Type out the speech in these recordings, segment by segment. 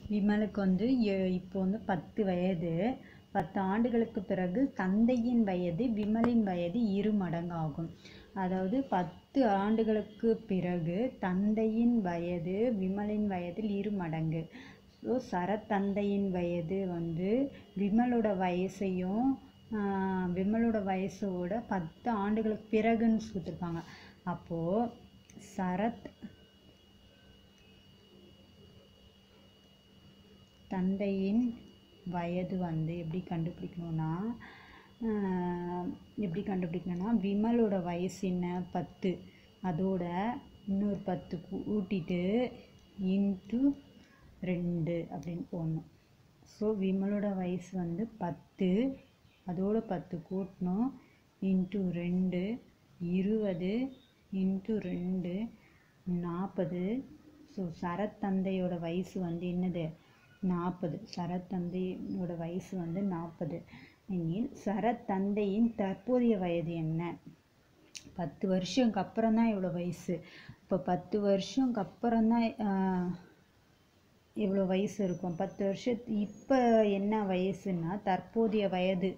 விமலுக்கு வந்து எ- இப்போ வந்து பத்து வயது பத்து ஆண்டுகளுக்கு பிறகு தந்தையின் வயது விமலின் வயது இரு மடங்காகும் அதாவது பத்து ஆண்டுகளுக்கு பிறகு தந்தையின் வயது விமலின் வயதில் இரு மடங்கு ஸோ சரத்தந்தையின் வயது வந்து விமலோட வயசையும் ஆஹ், விமலோட வயசோட பத்து ஆண்டுகளுக்கு பிறகுன்னு கொடுத்துருக்காங்க அப்போது சரத் தந்தையின் வயது வந்து எப்படி கண்டுபிடிக்கணும்னா ஆஹ், எப்படி கண்டுபிடிக்கணும்னா விமலோட வயசு என்ன பத்து அதோட இன்னொரு பத்து கூட்டிட்டு இன்ட்டு ரெண்டு அப்படின்னு போடணும் ஸோ விமலோட வயசு வந்து பத்து அதோட பத்து கூட்டணும் இன்ட்டு ரெண்டு இருபது இன்ட்டு ரெண்டு நாற்பது ஸோ சரத்தந்தையோட வயசு வந்து என்னது நாற்பது சரத்தந்தையோட வயசு வந்து நாற்பது எனில் சரத்தந்தையின் தற்போதைய வயது என்ன பத்து வருஷம்க்கு அப்புறம் தான் இவ்வளோ வயசு இப்போ பத்து வருஷம்க்கு அப்புறம் தான் இவ்வளோ வயசு இருக்கும் பத்து வருஷத்து இப்போ என்ன வயசுன்னா தற்போதைய வயது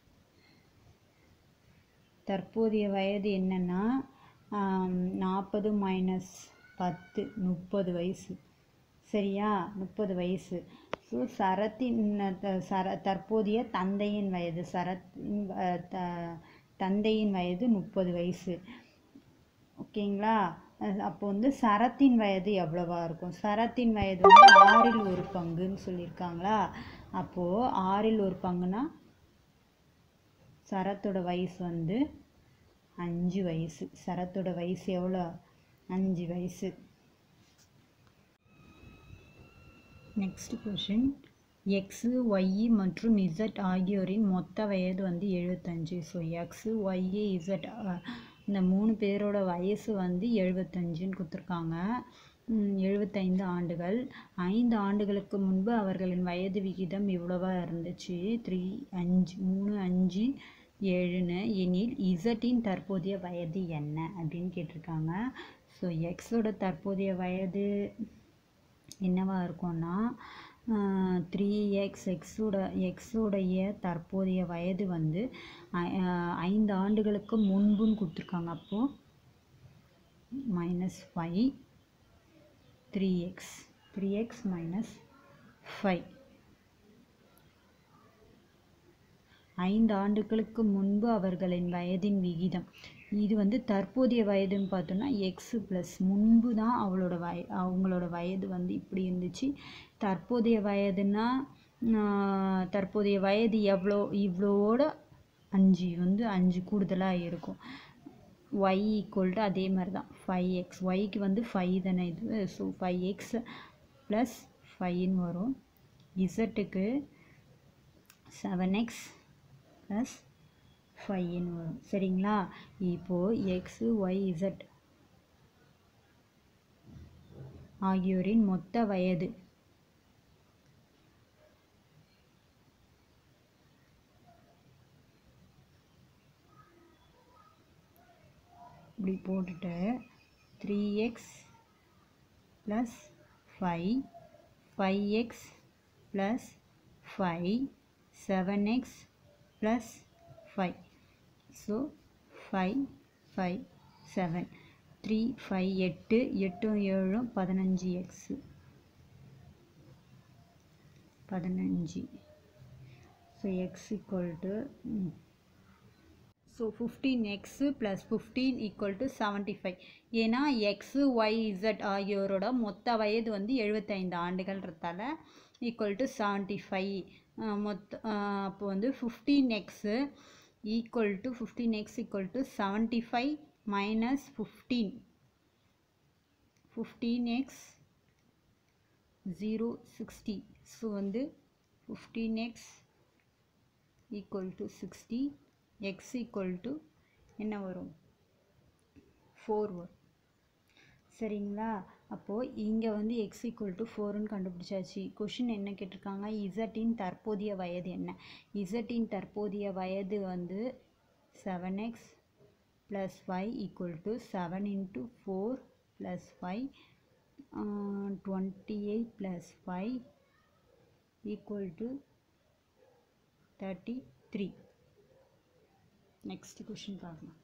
தற்போதைய வயது என்னன்னா நாற்பது மைனஸ் பத்து முப்பது வயசு சரியா முப்பது வயசு ஸோ சரத்தின் த- சர தற்போதைய தந்தையின் வயது சரத்தின் வ- த- தந்தையின் வயது முப்பது வயசு ஓகேங்களா அஹ் அப்போ வந்து சரத்தின் வயது எவ்வளவா இருக்கும் சரத்தின் வயது வந்து ஆறில் ஒரு பங்குன்னு சொல்லியிருக்காங்களா அப்போது ஆறில் ஒரு பங்குனா சரத்தோட வயசு வந்து அஞ்சு வயசு சரத்தோட வயசு எவ்வளோ அஞ்சு வயசு நெக்ஸ்ட் கொஷின் எக்ஸு ஒய்இ மற்றும் இசட் ஆகியோரின் மொத்த வயது வந்து எழுபத்தஞ்சு ஸோ எக்ஸு ஒய்இ இசட் இந்த மூணு பேரோட வயசு வந்து எழுபத்தஞ்சுன்னு கொடுத்துருக்காங்க ம், எழுபத்தைந்து ஆண்டுகள் ஐந்து ஆண்டுகளுக்கு முன்பு அவர்களின் வயது விகிதம் இவ்வளவா இருந்துச்சு த்ரீ அஞ்சு மூணு அஞ்சு ஏழுன்னு எனில் இசட்டின் தற்போதைய வயது என்ன அப்படின்னு கேட்டிருக்காங்க ஸோ எக்ஸோட தற்போதைய வயது என்னவா இருக்கும்னா த்ரீ எக்ஸ் எக்ஸோட எக்ஸோடைய தற்போதைய வயது வந்து ஐ- ஆஹ் ஐந்து ஆண்டுகளுக்கு முன்புன்னு கொடுத்துருக்காங்க அப்போது minus five three x three x minus five ஐந்து ஆண்டுகளுக்கு முன்பு அவர்களின் வயதின் விகிதம் இது வந்து தற்போதைய வயதுன்னு பார்த்தோன்னா எக்ஸ் ப்ளஸ் முன்பு தான் அவளோட வய அவங்களோட வயது வந்து இப்படி இருந்துச்சு தற்போதைய வயதுன்னா ஆஹ், தற்போதைய வயது எவ்வளோ இவ்வளோட அஞ்சு வந்து அஞ்சு கூடுதலாக இருக்கும் ஒய் ஈக்குவல் டு அதே மாதிரி தான் ஃபைவ் எக்ஸ் ஒய்க்கு வந்து ஃபைவ் தானே இது ஸோ ஃபைவ் எக்ஸ் ப்ளஸ் ஃபைவ்னு வரும் இசட்டுக்கு செவன் எக்ஸ் ப்ளஸ் ஃபைவ்னு வரும் சரிங்களா இப்போது எக்ஸு ஒய் இசட் ஆகியோரின் மொத்த வயது இப்படி போட்டுட்டு three x plus five five x plus five seven x plus five so five five seven three five எட்டு எட்டும் ஏழும் பதினஞ்சு எக்ஸு பதினஞ்சு so x equal to so fifteen x plus fifteen equal to seventy five ஏன்னா x y z ஆகியோரோட மொத்த வயது வந்து எழுபத்தைந்து ஆண்டுகள்ன்றதால ஈக்குவல் டு செவன்ட்டி ஃபைவ் மொத்த அஹ் அப்போ வந்து fifteen x equal to fifteen x equal to seventy five minus fifteen fifteen x zero sixty so வந்து fifteen x equal to sixty x equal to என்ன வரும் ஃபோர் வரும் சரிங்களா அப்போது இங்கே வந்து எக்ஸ் ஈக்குவல் டு ஃபோர்னு கண்டுபிடிச்சாச்சு கொஷின் என்ன கேட்டிருக்காங்க இசட்டின் தற்போதைய வயது என்ன இசட்டின் தற்போதைய வயது வந்து seven x plus five equal to seven into four plus five twenty eight plus five equal to thirty three next question பார்க்கலாம்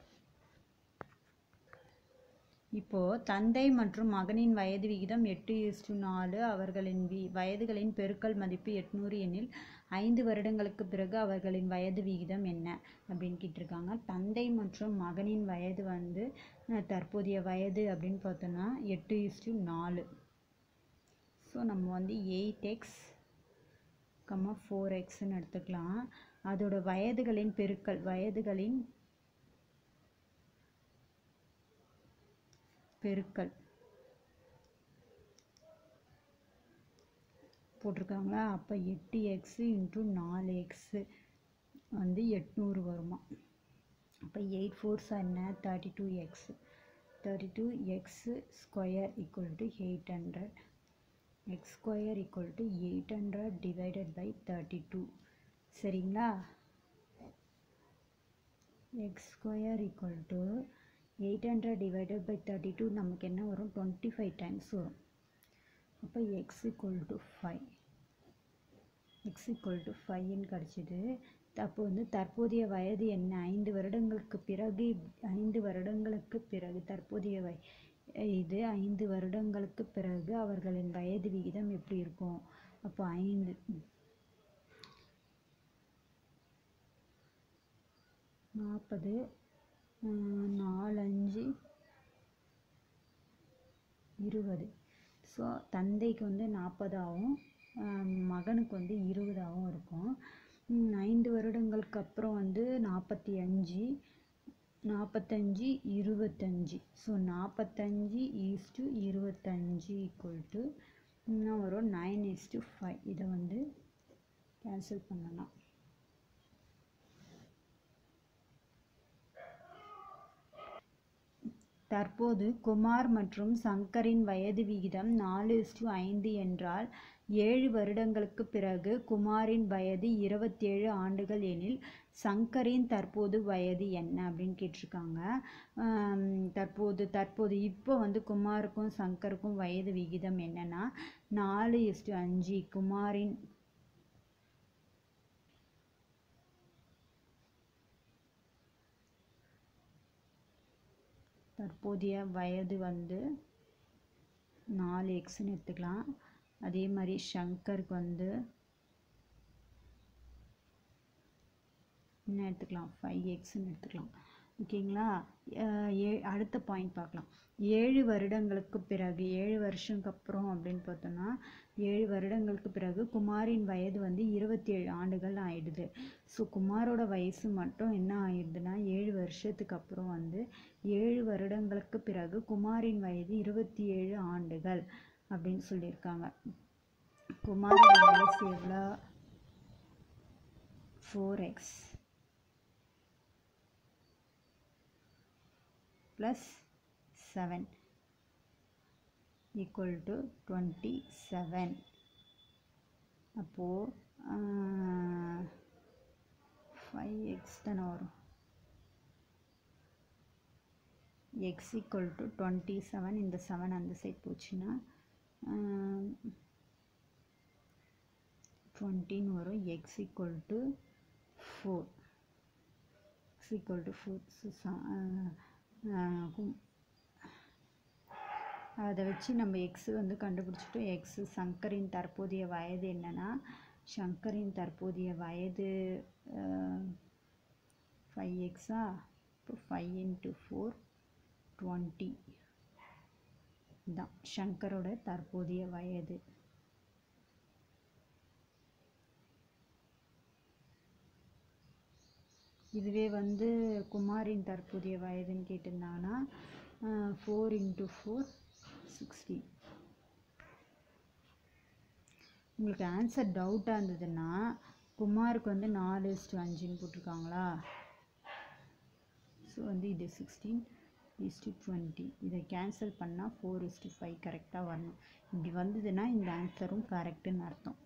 இப்போது தந்தை மற்றும் மகனின் வயது விகிதம் எட்டு இஸ்டு நாலு அவர்களின் வி வயதுகளின் பெருக்கல் மதிப்பு எட்நூறு எனில் ஐந்து வருடங்களுக்கு பிறகு அவர்களின் வயது விகிதம் என்ன அப்படின்னு கேட்டிருக்காங்க தந்தை மற்றும் மகனின் வயது வந்து அஹ், தற்போதைய வயது அப்படின்னு பார்த்தோன்னா எட்டு இஸ்டு நாலு ஸோ நம்ம வந்து எயிட் எக்ஸ் கம்மா ஃபோர் எக்ஸ்ன்னு எடுத்துக்கலாம் அதோட வயதுகளின் பெருக்கல் வயதுகளின் பெருக்கல் போட்டிருக்காங்களா அப்போ எட்டு எக்ஸு இன்ட்டு நாலு எக்ஸு வந்து எட்நூறு வருமா அப்போ எயிட் ஃபோர்ஸ் என்ன thirty two x thirty two x square equal to eight hundred x square equal to eight hundred divided by thirty two சரிங்களா x square equal to eight hundred divided by thirty two நமக்கு என்ன வரும் twenty five times வரும் அப்போ x equal to five x equal to ஃபைவ்னு கிடச்சிது அப்போ வந்து தற்போதைய வயது என்ன ஐந்து வருடங்களுக்கு பிறகு ஐந்து வருடங்களுக்கு பிறகு தற்போதைய வய இது ஐந்து வருடங்களுக்கு பிறகு அவர்களின் வயது விகிதம் எப்படி இருக்கும் அப்போ ஐந்து நாற்பது நாலஞ்சு இருபது ஸோ தந்தைக்கு வந்து நாற்பதாகவும் மகனுக்கு வந்து இருபதாகவும் இருக்கும் ம், ஐந்து வருடங்களுக்கு அப்புறம் வந்து நாற்பத்தி அஞ்சு நாற்பத்தஞ்சு இருபத்தஞ்சி ஸோ நாற்பத்தஞ்சு ஈஸ்டு இருபத்தஞ்சி ஈக்குவல் டு இன்னும் வரும் நைன் ஈஸ்டு ஃபைவ் இதை வந்து கேன்சல் பண்ணலாம் தற்போது குமார் மற்றும் சங்கரின் வயது விகிதம் நாலு இஸ்டு ஐந்து என்றால் ஏழு வருடங்களுக்கு பிறகு குமாரின் வயது இருபத்தேழு ஆண்டுகள் எனில் சங்கரின் தற்போது வயது என்ன அப்படின்னு கேட்டிருக்காங்க ஆம், தற்போது தற்போது இப்போ வந்து குமாருக்கும் சங்கருக்கும் வயது விகிதம் என்னன்னா நாலு இஸ்டு அஞ்சு குமாரின் தற்போதைய வயது வந்து நாலு எக்ஸ்னு எடுத்துக்கலாம் அதே மாதிரி ஷங்கருக்கு வந்து என்ன எடுத்துக்கலாம் ஃபைவ் எக்ஸ்னு எடுத்துக்கலாம் ஓகேங்களா அஹ் ஏ அடுத்த பாயிண்ட் பார்க்கலாம் ஏழு வருடங்களுக்கு பிறகு ஏழு வருஷத்துக்கு அப்புறம் அப்படின்னு பார்த்தோம்னா ஏழு வருடங்களுக்கு பிறகு குமாரின் வயது வந்து இருபத்தி ஏழு ஆண்டுகள் ஆயிடுது ஸோ குமாரோட வயசு மட்டும் என்ன ஆயிடுதுன்னா ஏழு வருஷத்துக்கு அப்புறம் வந்து ஏழு வருடங்களுக்கு பிறகு குமாரின் வயது இருபத்தி ஏழு ஆண்டுகள் அப்படின்னு சொல்லியிருக்காங்க குமாரோட வயசு எவ்வளோ four x plus seven equal to twenty seven அப்போது ஃபைவ் எக்ஸ் தானே வரும் x equal to twenty seven இந்த செவன் அந்த சைட் போச்சுன்னா டுவெண்ட்டின்னு வரும் x equal to four x equal to four அதை வச்சு நம்ம எக்ஸ் வந்து கண்டுபிடிச்சிட்டோம் எக்ஸ் சங்கரின் தற்போதைய வயது என்னன்னா சங்கரின் தற்போதைய வயது ஃபைவ் எக்ஸா இப்போ ஃபைவ் இன்ட்டு ஃபோர் டுவெண்ட்டி தான் சங்கரோட தற்போதைய வயது இதுவே வந்து குமாரின் தற்போதைய வயதுன்னு கேட்டிருந்தாங்கன்னா ஃபோர் இன்ட்டு ஃபோர் சிக்ஸ்டி உங்களுக்கு ஆன்சர் டவுட்டாக இருந்ததுன்னா குமாருக்கு வந்து நாலு இஸ்டு அஞ்சுன்னு போட்டிருக்காங்களா ஸோ வந்து இது சிக்ஸ்டீன் இஸ்டு டுவெண்ட்டி இதை கேன்சல் பண்ணால் ஃபோர் இஸ்டு ஃபைவ் கரெக்டாக வரணும் இப்படி வந்ததுன்னா இந்த ஆன்சரும் கரெக்டுன்னு அர்த்தம்